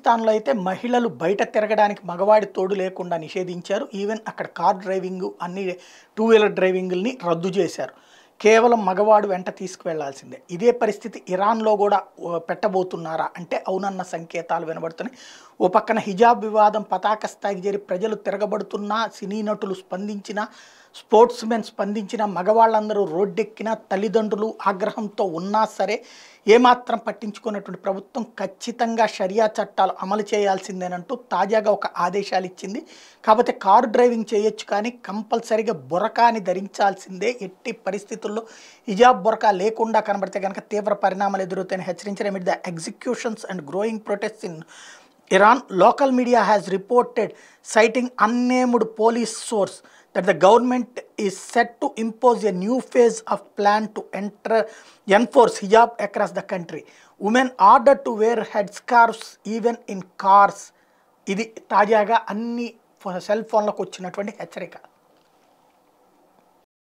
పాకిస్తాన్లో అయితే మహిళలు బయట తిరగడానికి మగవాడి తోడు లేకుండా నిషేధించారు ఈవెన్ అక్కడ కార్ డ్రైవింగ్ అన్ని టూ వీలర్ డ్రైవింగ్ని రద్దు చేశారు కేవలం మగవాడు వెంట తీసుకువెళ్లాల్సిందే ఇదే పరిస్థితి ఇరాన్లో కూడా ఓ, పెట్టబోతున్నారా అంటే అవునన్న సంకేతాలు వినబడుతున్నాయి ఓ పక్కన హిజాబ్ వివాదం పతాక స్థాయికి చేరి ప్రజలు తిరగబడుతున్నా సినీ నటులు స్పందించిన స్పోర్ట్స్ మెన్ స్పందించిన మగవాళ్ళందరూ రోడ్డెక్కిన తల్లిదండ్రులు ఆగ్రహంతో ఉన్నా సరే ఏమాత్రం పట్టించుకున్నటువంటి ప్రభుత్వం ఖచ్చితంగా షరియా చట్టాలు అమలు చేయాల్సిందేనంటూ తాజాగా ఒక ఆదేశాలు ఇచ్చింది కాకపోతే కారు డ్రైవింగ్ చేయొచ్చు కానీ కంపల్సరీగా బురకాని ధరించాల్సిందే ఎట్టి పరిస్థితుల్లో హిజాబ్ బురకా లేకుండా కనబడితే కనుక తీవ్ర పరిణామాలు ఎదురవుతాయని హెచ్చరించిన mid the executions and growing protest in Iran, local media has reported, citing unnamed police source, that the government is set to impose a new phase of plan to enter enforce hijab across the country. Women ordered to wear headscarves even in cars. ఇది తాజాగా అన్ని cell ఫోన్లకు వచ్చినటువంటి హెచ్చరిక